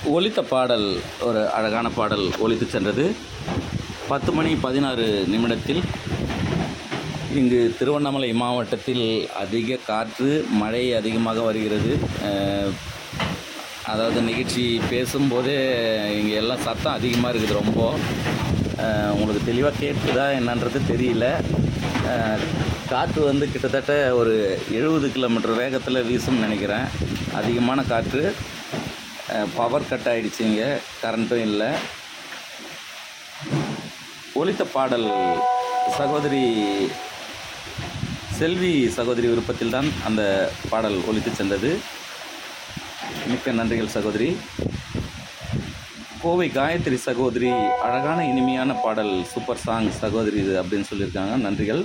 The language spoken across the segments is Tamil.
ஒலித்த பாடல் ஒரு அழகான பாடல் ஒலித்து சென்றது பத்து மணி பதினாறு நிமிடத்தில் இங்கு திருவண்ணாமலை மாவட்டத்தில் அதிக காற்று மழை அதிகமாக வருகிறது அஹ், அதாவது நிகழ்ச்சி பேசும்போதே இங்கே எல்லாம் சத்தம் அதிகமாக இருக்குது ரொம்ப அஹ், உங்களுக்கு தெளிவாக கேட்குதா என்னன்றது தெரியல அஹ், காற்று வந்து கிட்டத்தட்ட ஒரு எழுபது கிலோமீட்டர் வேகத்தில் வீசும்னு நினைக்கிறேன் அதிகமான காற்று பவர் கட் ஆகிடுச்சிங்க கரண்ட்டும் இல்லை ஒலித்த பாடல் சகோதரி செல்வி சகோதரி விருப்பத்தில் தான் அந்த பாடல் ஒலித்து சென்றது மிக்க நன்றிகள் சகோதரி கோவை காயத்ரி சகோதரி அழகான இனிமையான பாடல் சூப்பர் சாங் சகோதரி இது அப்படின்னு சொல்லியிருக்காங்க நன்றிகள்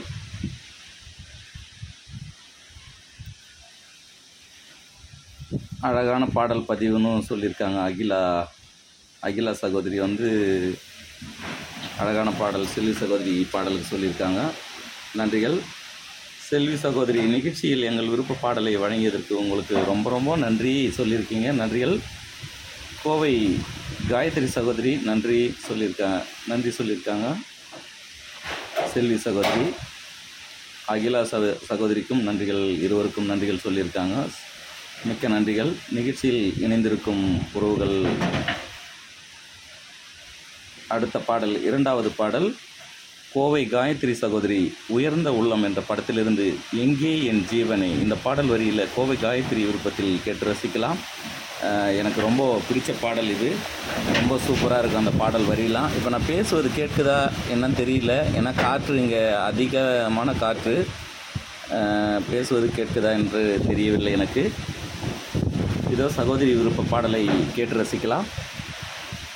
அழகான பாடல் பதிவுன்னு சொல்லியிருக்காங்க அகிலா அகிலா சகோதரி வந்து அழகான பாடல் செல்வி சகோதரி பாடலுக்கு சொல்லியிருக்காங்க நன்றிகள் செல்வி சகோதரி நிகழ்ச்சியில் எங்கள் விருப்ப பாடலை வழங்கியதற்கு உங்களுக்கு ரொம்ப ரொம்ப நன்றி சொல்லியிருக்கீங்க நன்றிகள் கோவை காயத்ரி சகோதரி நன்றி சொல்லியிருக்காங்க நன்றி சொல்லியிருக்காங்க செல்வி சகோதரி அகிலா சக சகோதரிக்கும் நன்றிகள் இருவருக்கும் நன்றிகள் சொல்லியிருக்காங்க மிக்க நன்றிகள் நிகழ்ச்சியில் இணைந்திருக்கும் உறவுகள் அடுத்த பாடல் இரண்டாவது பாடல் கோவை காயத்ரி சகோதரி உயர்ந்த உள்ளம் என்ற படத்திலிருந்து எங்கே என் ஜீவனை இந்த பாடல் வரியில் கோவை காயத்ரி விருப்பத்தில் கேட்டு ரசிக்கலாம் அஹ் எனக்கு ரொம்ப பிடிச்ச பாடல் இது ரொம்ப சூப்பராக இருக்கும் அந்த பாடல் வரியெலாம் இப்போ நான் பேசுவது கேட்குதா என்னன்னு தெரியல ஏன்னா காற்று இங்கே அதிகமான காற்று அஹ் பேசுவது கேட்குதா என்று தெரியவில்லை எனக்கு இதோ சகோதரி விருப்ப பாடலை கேட்டு ரசிக்கலாம்